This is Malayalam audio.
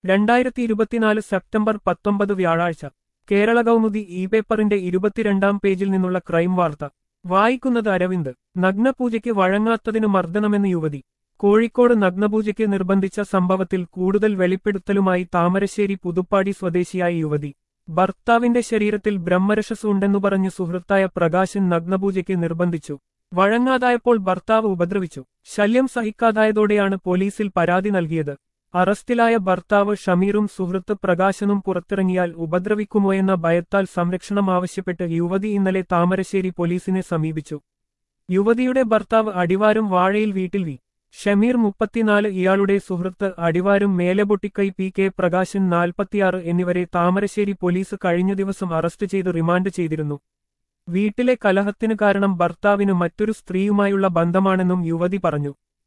രണ്ടായിരത്തി ഇരുപത്തിനാല് സെപ്റ്റംബർ പത്തൊമ്പത് വ്യാഴാഴ്ച കേരള കൗമുദി ഇ പേപ്പറിന്റെ ഇരുപത്തിരണ്ടാം പേജിൽ നിന്നുള്ള ക്രൈം വാർത്ത വായിക്കുന്നത് അരവിന്ദ് നഗ്നപൂജയ്ക്ക് വഴങ്ങാത്തതിന് മർദ്ദനമെന്ന് യുവതി കോഴിക്കോട് നഗ്നപൂജയ്ക്ക് നിർബന്ധിച്ച സംഭവത്തിൽ കൂടുതൽ വെളിപ്പെടുത്തലുമായി താമരശ്ശേരി പുതുപ്പാടി സ്വദേശിയായ യുവതി ഭർത്താവിന്റെ ശരീരത്തിൽ ബ്രഹ്മരക്ഷസ് ഉണ്ടെന്നു പറഞ്ഞ് സുഹൃത്തായ പ്രകാശൻ നഗ്നപൂജയ്ക്ക് നിർബന്ധിച്ചു വഴങ്ങാതായപ്പോൾ ഭർത്താവ് ഉപദ്രവിച്ചു ശല്യം സഹിക്കാതായതോടെയാണ് പോലീസിൽ പരാതി നൽകിയത് അറസ്റ്റിലായ ഭർത്താവ് ഷമീറും സുഹൃത്ത് പ്രകാശനും പുറത്തിറങ്ങിയാൽ ഉപദ്രവിക്കുമോ എന്ന ഭയത്താൽ സംരക്ഷണം ആവശ്യപ്പെട്ട് യുവതി ഇന്നലെ താമരശ്ശേരി പോലീസിനെ സമീപിച്ചു യുവതിയുടെ ഭർത്താവ് അടിവാരം വാഴയിൽ വീട്ടിൽ വി ഷമീർ മുപ്പത്തിനാല് ഇയാളുടെ സുഹൃത്ത് അടിവാരും മേലപൊട്ടിക്കൈ പി കെ പ്രകാശൻ നാൽപ്പത്തിയാറ് എന്നിവരെ താമരശ്ശേരി പോലീസ് കഴിഞ്ഞ ദിവസം അറസ്റ്റ് ചെയ്ത് റിമാൻഡ് ചെയ്തിരുന്നു വീട്ടിലെ കലഹത്തിന് കാരണം ഭർത്താവിന് മറ്റൊരു സ്ത്രീയുമായുള്ള ബന്ധമാണെന്നും യുവതി പറഞ്ഞു